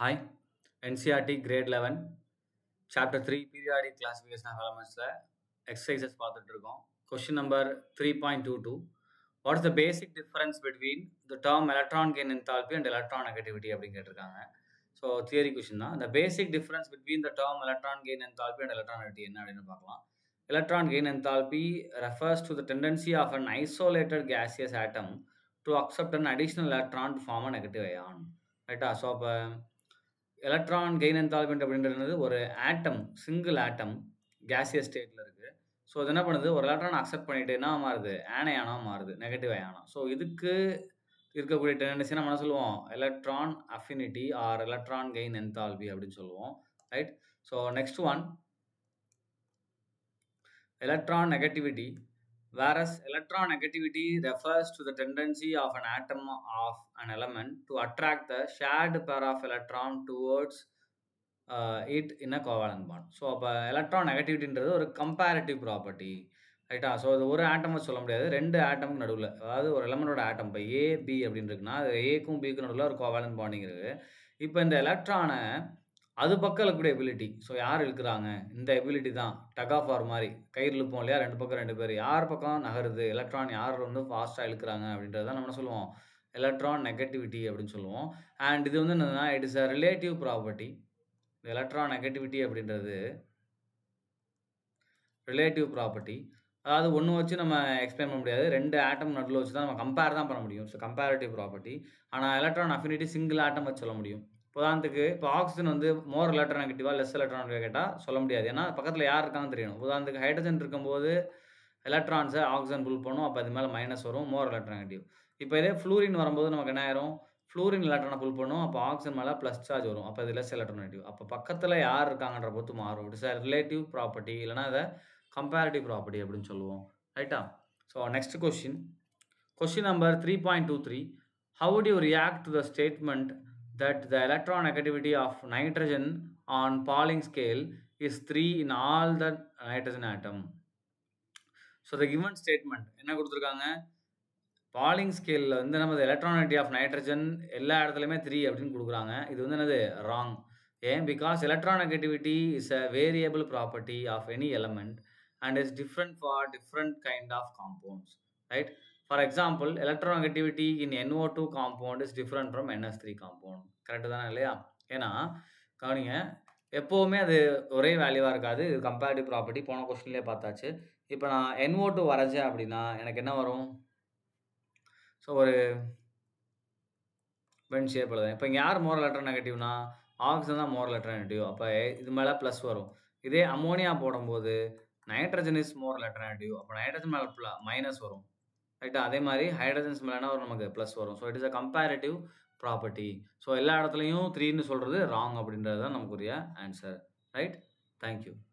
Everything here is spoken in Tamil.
Hi, NCERT Grade 11, Chapter 3 Periodic Classification of Elements-ல exercises பார்த்துட்டு இருக்கோம் question number three point two two what is the basic difference between the term electron gain enthalpy and electronegativity அப்படின்னு கேட்டிருக்காங்க ஸோ தியரி கொஸ்டின் தான் the basic difference between the term electron gain enthalpy and electronegative என்ன அப்படின்னு பார்க்கலாம் electron gain enthalpy refers to the tendency of an isolated gaseous atom to accept an additional electron to form a negative ion ரைட்டா ஸோ அப்போ எலக்ட்ரான் கெயின் என்தால்பி அப்படின்றது ஒரு ஆட்டம் சிங்கிள் ஆட்டம் கேசியஸ் ஸ்டேட்டில் இருக்குது ஸோ அது என்ன பண்ணுது ஒரு எலக்ட்ரான் அக்செப்ட் பண்ணிட்டு என்ன மாறுது ஆனையானம் மாறுது நெகட்டிவ் அயானம் ஸோ இதுக்கு இருக்கக்கூடிய டெண்டன்சி நம்ம என்ன சொல்லுவோம் electron affinity or electron gain enthalpy அப்படின்னு சொல்லுவோம் right so next one electron negativity whereas electron negativity refers to the tendency of an atom of an element to attract the shared pair of electron towards uh, it in a covalent bond so அப்போ எலக்ட்ரான் நெகட்டிவிட்டின்றது ஒரு கம்பேரிட்டிவ் ப்ராப்பர்ட்டி ரைட்டா ஸோ அது ஒரு ஆட்டம் சொல்ல முடியாது ரெண்டு ஆட்டமுக்கு நடுவில் அதாவது ஒரு எலமெண்டோட ஆட்டம் இப்போ ஏ பி அப்படின்னு இருக்குன்னா அது ஏக்கும் பிக்கும் நடுவில் ஒரு கோவேலன் பாண்டிங் இருக்குது இப்போ இந்த எலக்ட்ரானை அது பக்கம் இருக்கக்கூடிய எபிலிட்டி ஸோ யார் இழுக்கிறாங்க இந்த எபிலிட்டி தான் டக் ஆஃப் ஆர் மாதிரி கயிறு இழுப்போம் இல்லையா ரெண்டு பக்கம் ரெண்டு பேர் யார் பக்கம் நகருது எலக்ட்ரான் யார் வந்து ஃபாஸ்ட்டாக இழுக்கிறாங்க அப்படின்றத நம்ம என்ன சொல்லுவோம் எலக்ட்ரான் நெகட்டிவிட்டி அப்படின்னு சொல்லுவோம் அண்ட் இது வந்து என்னதுன்னா it is a relative property electronegativity அப்படின்றது ரிலேட்டிவ் ப்ராப்பர்ட்டி அதாவது ஒன்று வச்சு நம்ம எக்ஸ்பிளைன் பண்ண முடியாது ரெண்டு ஆட்டம் நடுவில் வச்சு தான் நம்ம கம்பேர் தான் பண்ண முடியும் ஸோ கம்பேரிட்டிவ் ப்ராப்பர்ட்டி ஆனால் எலக்ட்ரான் அஃபினிட்டி சிங்கிள் ஆட்டம் வச்சு சொல்ல முடியும் உதாரணத்துக்கு இப்போ ஆக்சிஜன் வந்து மோர் எலக்ட்ரான் நெகட்டிவா லெஸ் எலக்ட்ரான் கேட்டால் சொல்ல முடியாது ஏன்னா பக்கத்தில் யார் இருக்காங்கன்னு தெரியணும் உதாரணத்துக்கு ஹைட்ரஜன் இருக்கும்போது எலக்ட்ரான்ஸை ஆக்சிஜன் புல் பண்ணும் அப்போ அது மேலே மைனஸ் வரும் மோர் எலக்ட்ரான் நெகட்டிவ் இப்போ இதே ஃப்ளூரின் வரும்போது நமக்கு என்ன ஆயிரும் ஃப்ளூரின் எலக்ட்ரானை புல் பண்ணும் அப்போ ஆக்சிஜன் மேலே ப்ளஸ் சார்ஜ் வரும் அப்போ இது லெஸ் எலக்ட்ரான் நெகட்டிவ் அப்போ பக்கத்தில் யார் இருக்காங்கன்ற பொறுத்து மாறும் இட்ஸ் அ ரிலேட்டிவ் ப்ராப்பர்ட்டி இல்லைனா அதை கம்பேரிட்டிவ் ப்ராப்பர்ட்டி அப்படின்னு சொல்லுவோம் ரைட்டா so next question question number three point two three how do you react to the statement that the electron negativity of nitrogen on Pauling scale is 3 in all the nitrogen atom. So the given statement என்ன கொடுத்துருக்காங்க பாலிங் ஸ்கேலில் வந்து நம்ம எலக்ட்ரானிட்டி ஆஃப் நைட்ரஜன் எல்லா இடத்துலையுமே த்ரீ அப்படின்னு கொடுக்குறாங்க இது வந்து என்னது ராங் ஏன் because electronegativity is a variable property of any element and is different for different kind of compounds right for example electronegativity in NO two compound is different from NH three compound correct தானே இல்லையா ஏன்னா கவனிங்க எப்போவுமே அது ஒரே வேல்யூவாக இருக்காது இது கம்பேரிட்டிவ் ப்ராப்பர்ட்டி போன கொஸ்டின்லேயே பார்த்தாச்சு இப்போ நான் என்ஓ டூ வரைஞ்சேன் அப்படின்னா எனக்கு என்ன வரும் ஸோ ஒரு பென் ஷேப் எழுதுறேன் இப்போ இங்கே யார் மோர் எலக்ட்ரோ நெகட்டிவ்னா ஆக்சிஜன் தான் மோர் எலக்ட்ரோ நெகட்டிவ் அப்போ இது மேலே ப்ளஸ் வரும் இதே அமோனியா போடும்போது nitrogen is more electronegative அப்போ நைட்ரஜன் மேலே மைனஸ் வரும் ரைட்டா அதே மாதிரி ஹைட்ரஜன்ஸ் மேலே வரும் நமக்கு ப்ளஸ் வரும் so it is a comparative property so எல்லா இடத்துலையும் த்ரீன்னு சொல்கிறது ராங் அப்படின்றது தான் நமக்குரிய ஆன்சர் ரைட் தேங்க்யூ